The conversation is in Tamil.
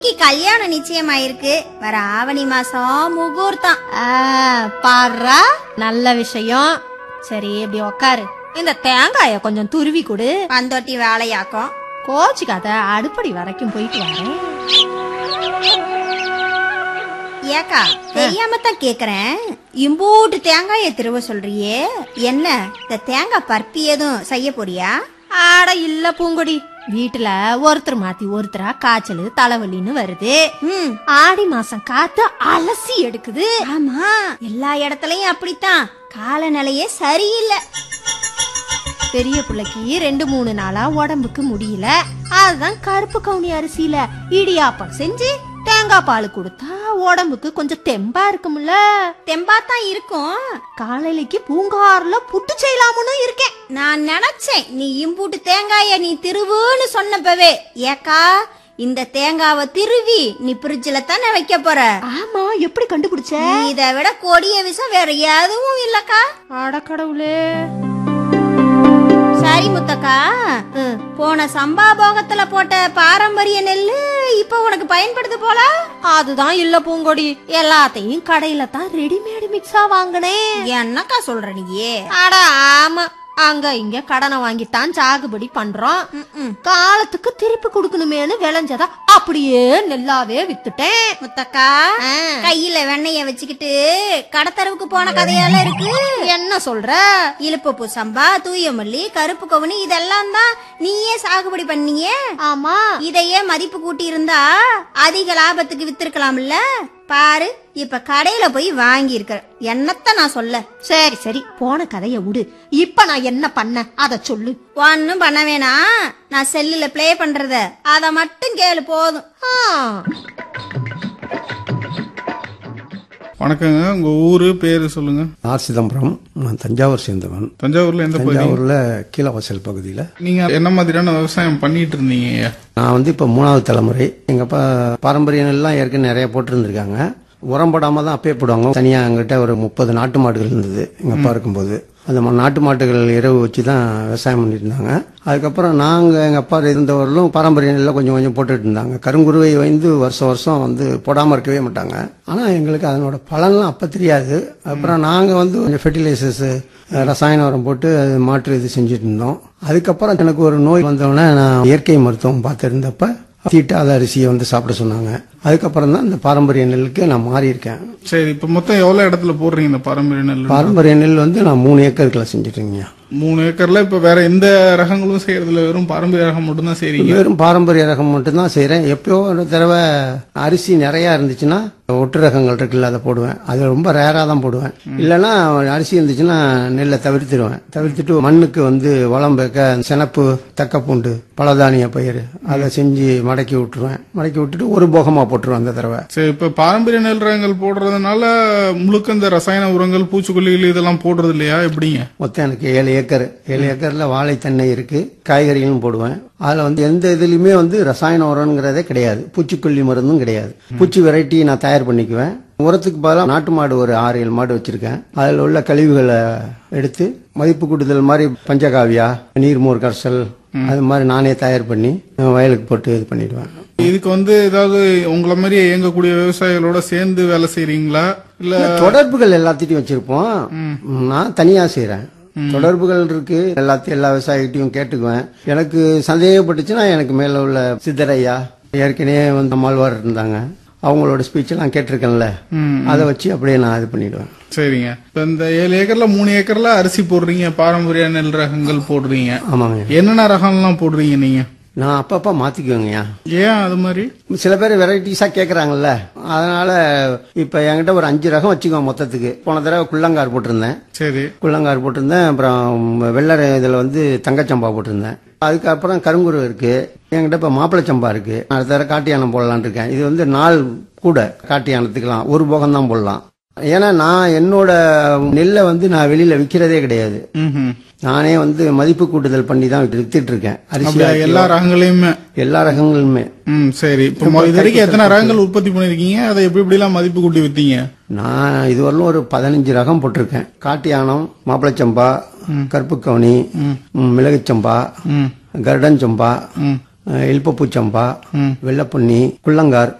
இன்னைக்கு கல்யாணம் நிச்சயமாயிருக்கு வர ஆவணி மாசம் முகூர்த்தம் ஆ, பாருடா நல்ல விஷயம் சரி இப்படி உக்காரு இந்த தேங்காய கொஞ்சம் துருவி கொடு பந்தோட்டி வேலையாக்கும் கோச்சிக்காத அடுப்படி வரைக்கும் போயிட்டு வரேன் ஏக்கா தெரியாம தான் கேக்குறேன் இம்பூட்டு தேங்காய திருவ சொல்றியே என்ன இந்த தேங்காய் பருப்பி எதுவும் செய்ய போறியா ஆட இல்ல பூங்கொடி வீட்டுல ஒருத்தர் மாத்தி ஒருத்தரா காய்ச்சல் தலைவலின்னு வருது ம் ஆடி மாசம் காத்து அலசி எடுக்குது ஆமா எல்லா இடத்துலயும் அப்படித்தான் காலநிலையே சரியில்லை பெரிய பிள்ளைக்கு ரெண்டு மூணு நாளா உடம்புக்கு முடியல அதுதான் கருப்பு கவுனி அரிசியில இடியாப்பம் செஞ்சு தேங்காய் பால் கொடுத்தா உடம்புக்கு கொஞ்சம் தெம்பா இருக்கும்ல தெம்பாத்தான் இருக்கும் காலையிலைக்கு பூங்காறுல புட்டு செய்யலாம்னு இருக்கேன் நான் நினைச்சேன் நீ இம்பூட்டு தேங்காய நீ திருவுன்னு சொன்னப்பவே ஏக்கா இந்த தேங்காவை திருவி நீ பிரிட்ஜில் தானே வைக்க போற ஆமா எப்படி கண்டுபிடிச்ச இதை விட கொடிய விஷம் வேற எதுவும் இல்லக்கா அட கடவுளே சரி முத்தக்கா ம். போன சம்பா போகத்துல போட்ட பாரம்பரிய நெல்லு இப்ப உனக்கு பயன்படுது போல அதுதான் இல்ல பூங்கொடி எல்லாத்தையும் கடையில தான் ரெடிமேடு மிக்ஸா வாங்கினேன் என்னக்கா சொல்ற நீயே அட ஆமா அங்க இங்க கடனை வாங்கித்தான் சாகுபடி பண்றோம் ம்ம். காலத்துக்கு திருப்பி கொடுக்கணுமேனு விளைஞ்சதா அப்படியே நெல்லாவே வித்துட்டேன் முத்தக்கா ஆ. கையில வெண்ணெய வச்சுக்கிட்டு கடத்தரவுக்கு போன கதையெல்லாம் இருக்கு என்ன சொல்ற இழுப்பு சம்பா தூய மல்லி கருப்பு கவுனி இதெல்லாம் தான் நீயே சாகுபடி பண்ணீங்க ஆமா இதையே மதிப்பு கூட்டி இருந்தா அதிக லாபத்துக்கு வித்திருக்கலாம்ல பாரு இப்ப கடையில போய் வாங்கி இருக்க என்னத்த நான் சொல்ல சரி சரி போன கதைய விடு இப்ப நான் என்ன பண்ண அத சொல்லு ஒன்னும் பண்ண வேணாம் நான் செல்லுல ப்ளே பண்றத அத மட்டும் கேளு போதும் ஆ, வணக்கங்க உங்க ஊரு பேரு சொல்லுங்க ஆர் சிதம்பரம் நான் தஞ்சாவூர் சேர்ந்தவன் தஞ்சாவூர்ல எந்த பகுதி தஞ்சாவூர்ல கீழவாசல் பகுதியில் நீங்க என்ன மாதிரியான விவசாயம் பண்ணிட்டு இருந்தீங்க நான் வந்து இப்போ மூணாவது தலைமுறை எங்கள் அப்பா பாரம்பரிய நெல்லாம் ஏற்கனவே நிறைய போட்டிருந்திருக்காங்க உரம் போடாம தான் அப்பயே போடுவாங்க தனியாக எங்கிட்ட ஒரு முப்பது நாட்டு மாடுகள் இருந்தது எங்கள் அப்பா இருக்கும்போது அந்த ம- நாட்டு மாட்டுகள் இரவு வச்சு தான் விவசாயம் பண்ணிட்டு இருந்தாங்க அதுக்கப்புறம் நாங்கள் எங்கள் அப்பா இருந்தவர்களும் பாரம்பரிய நெல்லை கொஞ்சம் கொஞ்சம் போட்டுட்டு இருந்தாங்க கருங்குருவை வந்து வருஷம் வருஷம் வந்து போடாமல் இருக்கவே மாட்டாங்க ஆனால் எங்களுக்கு அதனோட பலன்லாம் அப்போ தெரியாது அப்புறம் நாங்கள் வந்து கொஞ்சம் ஃபெர்டிலைசர்ஸ் ரசாயன உரம் போட்டு அது மாற்று இது செஞ்சுட்டு இருந்தோம் அதுக்கப்புறம் எனக்கு ஒரு நோய் வந்தோடனே நான் இயற்கை மருத்துவம் பார்த்துருந்தப்ப தீட்டாத அரிசியை வந்து சாப்பிட சொன்னாங்க அதுக்கப்புறம் தான் இந்த பாரம்பரிய நெல்லுக்கு நான் மாறி இருக்கேன் சரி இப்ப மொத்தம் எவ்வளவு இடத்துல போடுறீங்க இந்த பாரம்பரிய நெல் பாரம்பரிய நெல் வந்து நான் மூணு ஏக்கருக்குள்ள செஞ்சுட்டு இருக்கேங்க மூணு ஏக்கர்ல இப்ப வேற எந்த ரகங்களும் செய்யறதுல வெறும் பாரம்பரிய ரகம் மட்டும் தான் செய்றீங்க வெறும் பாரம்பரிய ரகம் மட்டும்தான் செய்கிறேன் எப்பயோ ஒரு தடவை அரிசி நிறையா இருந்துச்சுன்னா ஒட்டு ரகங்கள் இருக்குல்ல அதை போடுவேன் அது ரொம்ப ரேராக தான் போடுவேன் இல்லைன்னா அரிசி இருந்துச்சுன்னா நெல்லை தவிர்த்துடுவேன் தவிர்த்துட்டு மண்ணுக்கு வந்து வளம் வைக்க சினப்பு தக்கப்பூண்டு பலதானிய பயிர் அதை செஞ்சு மடக்கி விட்டுருவேன் மடக்கி விட்டுட்டு ஒரு போகமாக போட்டுருவேன் அந்த தடவை சரி இப்ப பாரம்பரிய நெல் ரகங்கள் போடுறதுனால முழுக்க இந்த ரசாயன உரங்கள் பூச்சிக்கொல்லிகள் இதெல்லாம் போடுறது இல்லையா எப்படிங்க மொத்தம் எனக்கு ஏழு ஏக்கர் ஏழு ஏக்கர்ல வாழை தென்னை இருக்கு காய்கறிகளும் போடுவேன் அதுல வந்து எந்த இதுலயுமே வந்து ரசாயன உரம்ங்கிறதே கிடையாது பூச்சிக்கொல்லி மருந்தும் கிடையாது பூச்சி வெரைட்டி நான் தயார் பண்ணிக்குவேன் உரத்துக்கு பதிலாக நாட்டு மாடு ஒரு ஆறு ஏழு மாடு வச்சிருக்கேன் அதில் உள்ள கழிவுகளை எடுத்து மதிப்பு கூட்டுதல் மாதிரி பஞ்சகாவியா நீர்மோர் கரைசல் அது மாதிரி நானே தயார் பண்ணி வயலுக்கு போட்டு இது பண்ணிடுவேன் இதுக்கு வந்து ஏதாவது உங்கள மாதிரி இயங்கக்கூடிய விவசாயிகளோட சேர்ந்து வேலை செய்றீங்களா இல்ல தொடர்புகள் எல்லாத்திட்டையும் வச்சிருப்போம் நான் தனியா செய்றேன் தொடர்புகள் இருக்கு எல்லாத்தையும் எல்லா விவசாயிகிட்டையும் கேட்டுக்குவேன் எனக்கு சந்தேகப்பட்டுச்சுன்னா எனக்கு மேல உள்ள சித்தரையா ஏற்கனவே வந்து நம்மாழ்வார் இருந்தாங்க அவங்களோட ஸ்பீச் எல்லாம் கேட்டிருக்கேன்ல அதை வச்சு அப்படியே நான் இது பண்ணிடுவேன் சரிங்க இப்ப இந்த ஏழு ஏக்கர்ல மூணு ஏக்கர்ல அரிசி போடுறீங்க பாரம்பரிய நெல் ரகங்கள் போடுறீங்க ஆமாங்க என்னென்ன ரகம்லாம் போடுறீங்க நீங்க நான் அப்பப்ப மாத்திக்குவேங்கய்யா ஏன் அது மாதிரி சில பேர் வெரைட்டிஸா கேக்குறாங்கல்ல அதனால இப்ப என்கிட்ட ஒரு அஞ்சு ரகம் வச்சுக்குவேன் மொத்தத்துக்கு போன தடவை குள்ளங்கார் போட்டிருந்தேன் சரி குள்ளங்கார் போட்டிருந்தேன் அப்புறம் வெள்ளரை இதில் வந்து தங்கச்சம்பா போட்டிருந்தேன் அதுக்கப்புறம் கருங்குரு இருக்கு என்கிட்ட இப்போ மாப்பிளை சம்பா இருக்கு அடுத்த தடவை காட்டு யானம் போடலான்னு இருக்கேன் இது வந்து நாள் கூட காட்டு யானத்துக்கலாம் ஒரு போகம் தான் போடலாம் ஏன்னா நான் என்னோட நெல்லை வந்து நான் வெளியில விற்கிறதே கிடையாது ம்ஹும். நானே வந்து மதிப்பு கூட்டுதல் பண்ணி தான் வித்துட்டு இருக்கேன் அரிசி அப்படியா எல்லா ரகங்களையுமே எல்லா ரகங்களுமே ம் சரி இப்போ மொ- இது வரைக்கும் எத்தனை ரகங்கள் உற்பத்தி பண்ணிருக்கீங்க அதை எப்படி எப்படி எல்லாம் மதிப்பு கூட்டி வித்தீங்க நான் இதுவரையிலும் ஒரு பதினஞ்சு ரகம் போட்டிருக்கேன் காட்டு யானம் மாப்பிளைச்சம்பா கருப்பு கவுனி மிளகுச்சம்பா ம் கருடன் சம்பா அஹ், இல்பப்பூச்சம்பா வெள்ளப்பொன்னி குள்ளங்கார்